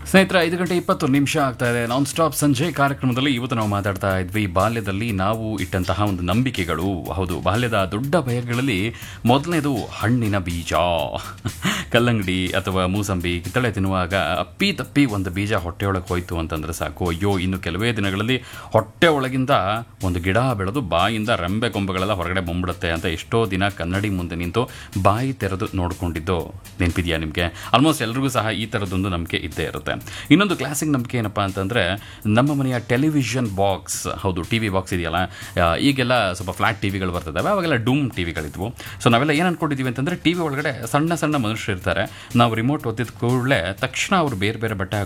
ಸ್ನೇಹಿತರ ಐದು ಗಂಟೆ ಇಪ್ಪತ್ತು ನಿಮಿಷ ಆಗ್ತಾ ಇದೆ ನಾನ್ ಸ್ಟಾಪ್ ಸಂಜೆ ಕಾರ್ಯಕ್ರಮದಲ್ಲಿ ಇವತ್ತು ನಾವು ಮಾತಾಡ್ತಾ ಇದ್ವಿ ಬಾಲ್ಯದಲ್ಲಿ ನಾವು ಇಟ್ಟಂತಹ ಒಂದು ನಂಬಿಕೆಗಳು ಹೌದು ಬಾಲ್ಯದ ದೊಡ್ಡ ಭಯಗಳಲ್ಲಿ ಮೊದಲನೇದು ಹಣ್ಣಿನ ಬೀಜ ಕಲ್ಲಂಗಡಿ ಅಥವಾ ಮೂಸಂಬಿ ಕಿತ್ತಳೆ ತಿನ್ನುವಾಗ ಅಪ್ಪಿ ತಪ್ಪಿ ಒಂದು ಬೀಜ ಹೊಟ್ಟೆಯೊಳಗೆ ಹೋಯ್ತು ಅಂತಂದ್ರೆ ಸಾಕು ಅಯ್ಯೋ ಇನ್ನು ಕೆಲವೇ ದಿನಗಳಲ್ಲಿ ಹೊಟ್ಟೆ ಒಳಗಿಂದ ಒಂದು ಗಿಡ ಬೆಳೆದು ಬಾಯಿಂದ ರೆಂಬೆ ಕೊಂಬೆಗಳೆಲ್ಲ ಹೊರಗಡೆ ಬಂದ್ಬಿಡುತ್ತೆ ಅಂತ ಎಷ್ಟೋ ದಿನ ಕನ್ನಡಿ ಮುಂದೆ ನಿಂತು ಬಾಯಿ ತೆರೆದು ನೋಡ್ಕೊಂಡಿದ್ದು ನೆನಪಿದೆಯಾ ನಿಮಗೆ ಆಲ್ಮೋಸ್ಟ್ ಎಲ್ರಿಗೂ ಸಹ ಈ ಥರದೊಂದು ನಂಬಿಕೆ ಇದ್ದೇ ಇರುತ್ತೆ ಇನ್ನೊಂದು ಕ್ಲಾಸಿಕ್ ನಂಬಿಕೆ ಏನಪ್ಪ ಅಂತಂದರೆ ನಮ್ಮ ಮನೆಯ ಟೆಲಿವಿಷನ್ ಬಾಕ್ಸ್ ಹೌದು ಟಿ ವಿ ಬಾಕ್ಸ್ ಇದೆಯಲ್ಲ ಆ, ಈಗೆಲ್ಲ ಸ್ವಲ್ಪ ಫ್ಲಾಟ್ ಟಿ ವಿಗಳು ಬರ್ತದವೆ ಅವಾಗೆಲ್ಲ ಡೂಮ್ ಟಿ ವಿಗಳಿದ್ವು ಸೊ ನಾವೆಲ್ಲ ಏನು ಅನ್ಕೊಂಡಿದ್ದೀವಿ ಅಂತಂದರೆ ಟಿ ವಿ ಒಳಗಡೆ ಸಣ್ಣ ಸಣ್ಣ ಮನುಷ್ಯರು ಇರ್ತಾರೆ ನಾವು ರಿಮೋಟ್ ಒತ್ತಿದ ಕೂಡಲೇ ತಕ್ಷಣ ಅವರು ಬೇರೆ ಬೇರೆ ಬಟ್ಟೆ